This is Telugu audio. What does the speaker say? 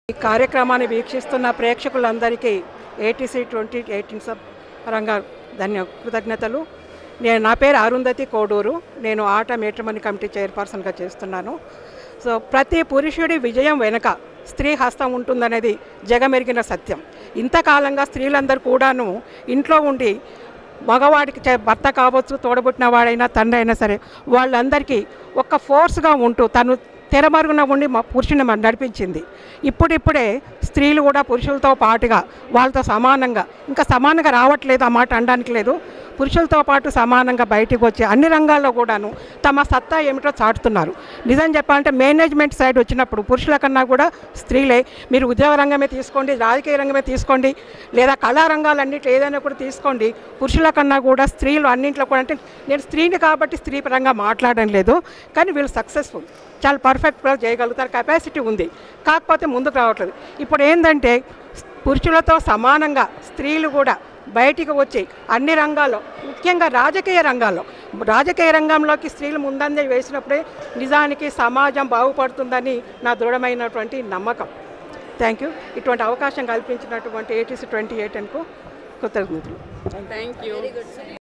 ఈ కార్యక్రమాన్ని వీక్షిస్తున్న ప్రేక్షకులందరికీ ఏటీసీ ట్వంటీ ఎయిటీన్ సబ్ పరంగా ధన్య కృతజ్ఞతలు నేను నా పేరు అరుంధతి కోడూరు నేను ఆట మేట్రమని కమిటీ చైర్పర్సన్గా చేస్తున్నాను సో ప్రతి పురుషుడి విజయం వెనుక స్త్రీ హస్తం ఉంటుందనేది జగమెరిగిన సత్యం ఇంతకాలంగా స్త్రీలందరూ కూడాను ఇంట్లో ఉండి మగవాడికి చే- భర్త కావచ్చు తోడబుట్టిన వాడైనా తండ్రి అయినా సరే వాళ్ళందరికీ ఒక ఫోర్స్గా ఉంటూ తను తెరమరుగున ఉండి మా పురుషుని మ- నడిపించింది ఇప్పుడిప్పుడే స్త్రీలు కూడా పురుషులతో పాటుగా వాళ్ళతో సమానంగా ఇంకా సమానంగా రావట్లేదు ఆ మాట అనడానికి లేదు పురుషులతో పాటు సమానంగా బయటికి వచ్చి అన్ని రంగాల్లో కూడాను తమ సత్తా ఏమిటో చాటుతున్నారు నిజం చెప్పాలంటే మేనేజ్మెంట్ సైడ్ వచ్చినప్పుడు పురుషుల కన్నా కూడా స్త్రీలే మీరు ఉద్యోగ రంగమే తీసుకోండి రాజకీయ రంగమే తీసుకోండి లేదా కళా రంగాలన్నింటిలో ఏదైనా కూడా తీసుకోండి పురుషుల కన్నా కూడా స్త్రీలు అన్నింటిలో కూడా అంటే నేను స్త్రీని కాబట్టి స్త్రీ పరంగా మాట్లాడడం లేదు కానీ వీళ్ళు సక్సెస్ఫుల్ చాలా పర్ఫెక్ట్గా చేయగలుగుతారు కెపాసిటీ ఉంది కాకపోతే ముందుకు రావట్లేదు ఇప్పుడు ఏంటంటే పురుషులతో సమానంగా స్త్రీలు కూడా బయటికి వచ్చి అన్ని రంగాల్లో ముఖ్యంగా రాజకీయ రంగాల్లో రాజకీయ రంగంలోకి స్త్రీలు ముందంజ వేసినప్పుడే నిజానికి సమాజం బాగుపడుతుందని నా దృఢమైనటువంటి నమ్మకం థ్యాంక్ యూ ఇటువంటి అవకాశం కల్పించినటువంటి ఏటీసీ ట్వంటీ ఎయిట్ అనుకో కృతజ్ఞతలు థ్యాంక్ యూ